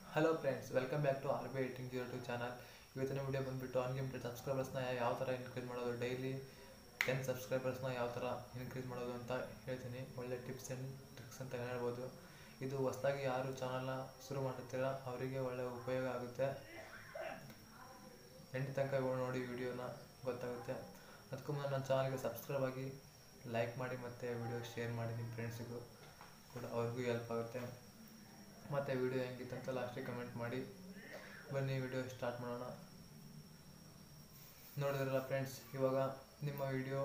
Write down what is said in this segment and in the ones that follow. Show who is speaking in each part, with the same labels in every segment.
Speaker 1: hello friends welcome back to R B ಏಟಿಂಗ್ zero two channel ಇವತ್ತಿನ video ಬಂದುಬಿಟ್ಟು unlimited ಸಬ್ಸ್ಕ್ರೈಬರ್ಸ್ನ ಯಾವ ಥರ ಇನ್ಕ್ರೀಸ್ ಮಾಡೋದು ಡೈಲಿ ಟೆನ್ ಸಬ್ಸ್ಕ್ರೈಬರ್ಸ್ನ ಯಾವ ಥರ ಇನ್ಕ್ರೀಸ್ ಮಾಡೋದು ಅಂತ ಹೇಳ್ತೀನಿ ಒಳ್ಳೆ ಟಿಪ್ಸ್ ಆ್ಯಂಡ್ ಟ್ರಿಕ್ಸ್ ಅಂತ ಹೇಳ್ಬೋದು ಇದು ಹೊಸದಾಗಿ ಯಾರು ಚಾನಲ್ನ ಶುರು ಮಾಡುತ್ತೀರ ಅವರಿಗೆ ಒಳ್ಳೆ ಉಪಯೋಗ ಆಗುತ್ತೆ ಎಂಟು ತನಕ ನೋಡಿ ವಿಡಿಯೋನ ಗೊತ್ತಾಗುತ್ತೆ ಅದಕ್ಕೂ ಮುಂದೆ ನನ್ನ ಚಾನಲ್ಗೆ ಸಬ್ಸ್ಕ್ರೈಬ್ ಆಗಿ ಲೈಕ್ ಮಾಡಿ ಮತ್ತು ವಿಡಿಯೋ ಶೇರ್ ಮಾಡಿ ನಿಮ್ಮ ಫ್ರೆಂಡ್ಸಿಗೂ ಕೂಡ ಅವ್ರಿಗೂ ಹೆಲ್ಪ್ ಆಗುತ್ತೆ ಮತ್ತು ವಿಡಿಯೋ ಹೆಂಗಿತ್ತು ಅಂತ ಲಾಸ್ಟಿಗೆ ಕಮೆಂಟ್ ಮಾಡಿ ಬನ್ನಿ ವಿಡಿಯೋ ಸ್ಟಾರ್ಟ್ ಮಾಡೋಣ ನೋಡಿದ್ರಲ್ಲ ಫ್ರೆಂಡ್ಸ್ ಇವಾಗ ನಿಮ್ಮ ವಿಡಿಯೋ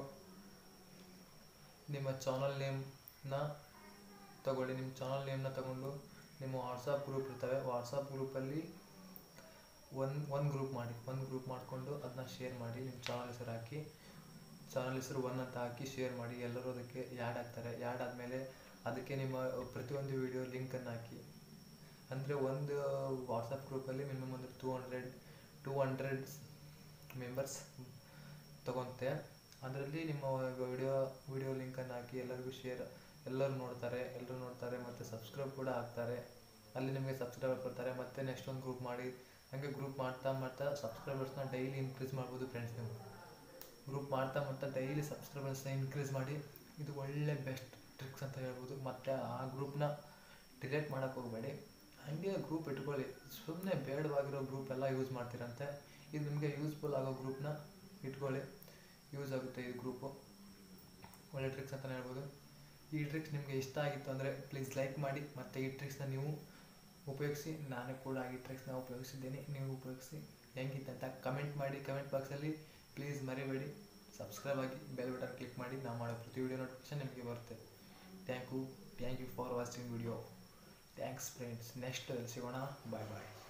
Speaker 1: ನಿಮ್ಮ ಚಾನಲ್ ನೇಮ್ನ ತಗೊಳ್ಳಿ ನಿಮ್ಮ ಚಾನಲ್ ನೇಮ್ನ ತಗೊಂಡು ನಿಮ್ಮ ವಾಟ್ಸಪ್ ಗ್ರೂಪ್ ಇರ್ತವೆ ವಾಟ್ಸಪ್ ಗ್ರೂಪಲ್ಲಿ ಒಂದು ಒಂದು ಗ್ರೂಪ್ ಮಾಡಿ ಒಂದು ಗ್ರೂಪ್ ಮಾಡಿಕೊಂಡು ಅದನ್ನ ಶೇರ್ ಮಾಡಿ ನಿಮ್ಮ ಚಾನಲ್ ಹೆಸರು ಹಾಕಿ ಚಾನಲ್ ಹೆಸರು ಒನ್ ಅಂತ ಹಾಕಿ ಶೇರ್ ಮಾಡಿ ಎಲ್ಲರೂ ಅದಕ್ಕೆ ಯಾಡ್ ಆಗ್ತಾರೆ ಯಾಡ್ ಆದಮೇಲೆ ಅದಕ್ಕೆ ನಿಮ್ಮ ಪ್ರತಿಯೊಂದು ವಿಡಿಯೋ ಲಿಂಕನ್ನು ಹಾಕಿ ಅಂದರೆ ಒಂದು ವಾಟ್ಸಪ್ ಗ್ರೂಪಲ್ಲಿ ಮಿನಿಮಮ್ ಒಂದು two hundred two hundred members ತಗೊತೆ ಅದರಲ್ಲಿ ನಿಮ್ಮ ವಿಡಿಯೋ ವಿಡಿಯೋ ಲಿಂಕನ್ನು ಹಾಕಿ ಎಲ್ಲರಿಗೂ ಶೇರ್ ಎಲ್ಲರೂ ನೋಡ್ತಾರೆ ಎಲ್ಲರೂ ನೋಡ್ತಾರೆ ಮತ್ತು ಸಬ್ಸ್ಕ್ರೈಬ್ ಕೂಡ ಆಗ್ತಾರೆ ಅಲ್ಲಿ ನಿಮಗೆ ಸಬ್ಸ್ಕ್ರೈಬರ್ ಬರ್ತಾರೆ ಮತ್ತೆ ನೆಕ್ಸ್ಟ್ ಒಂದು ಗ್ರೂಪ್ ಮಾಡಿ ಹಾಗೆ ಗ್ರೂಪ್ ಮಾಡ್ತಾ ಮಾಡ್ತಾ ಸಬ್ಸ್ಕ್ರೈಬರ್ಸ್ನ ಡೈಲಿ ಇನ್ಕ್ರೀಸ್ ಮಾಡ್ಬೋದು ಫ್ರೆಂಡ್ಸ್ ನೀವು ಗ್ರೂಪ್ ಮಾಡ್ತಾ ಮಾಡ್ತಾ ಡೈಲಿ ಸಬ್ಸ್ಕ್ರೈಬರ್ಸ್ನ ಇನ್ಕ್ರೀಸ್ ಮಾಡಿ ಇದು ಒಳ್ಳೆ ಬೆಸ್ಟ್ ಟ್ರಿಕ್ಸ್ ಅಂತ ಹೇಳ್ಬೋದು ಮತ್ತು ಆ ಗ್ರೂಪ್ನ ಡಿಲೀಟ್ ಮಾಡೋಕ್ಕೆ ಹೋಗಬೇಡಿ ಹಾಗೆ ಗ್ರೂಪ್ ಇಟ್ಕೊಳ್ಳಿ ಸುಮ್ಮನೆ ಬೇಡವಾಗಿರೋ ಗ್ರೂಪ್ ಎಲ್ಲ ಯೂಸ್ ಮಾಡ್ತೀರಂತೆ ಇದು ನಿಮಗೆ ಯೂಸ್ಫುಲ್ ಆಗೋ ಗ್ರೂಪ್ನ ಇಟ್ಕೊಳ್ಳಿ ಯೂಸ್ ಆಗುತ್ತೆ ಈ ಗ್ರೂಪು ಒಳ್ಳೆ ಟ್ರಿಕ್ಸ್ ಅಂತಲೇ ಹೇಳ್ಬೋದು ಈ ಟ್ರಿಕ್ಸ್ ನಿಮಗೆ ಇಷ್ಟ ಆಗಿತ್ತು ಅಂದರೆ ಪ್ಲೀಸ್ ಲೈಕ್ ಮಾಡಿ ಮತ್ತು ಈ ಟ್ರಿಕ್ಸ್ನ ನೀವು ಉಪಯೋಗಿಸಿ ನಾನು ಕೂಡ ಈ ಟ್ರಿಕ್ಸ್ನ ಉಪಯೋಗಿಸಿದ್ದೀನಿ ನೀವು ಉಪಯೋಗಿಸಿ ಹೆಂಗಿತ್ತು ಅಂತ ಕಮೆಂಟ್ ಮಾಡಿ ಕಮೆಂಟ್ ಬಾಕ್ಸಲ್ಲಿ ಪ್ಲೀಸ್ ಮರಿಬೇಡಿ ಸಬ್ಸ್ಕ್ರೈಬ್ ಆಗಿ ಬೆಲ್ ಬಟನ್ ಕ್ಲಿಕ್ ಮಾಡಿ ನಾವು ಮಾಡೋ ಪ್ರತಿ ವಿಡಿಯೋ ನೋಟಿಫಿಕೇಶನ್ ನಿಮಗೆ ಬರುತ್ತೆ thank you thank you for watching video thanks friends next ಸಿಗೋಣ ಬಾಯ್ ಬಾಯ್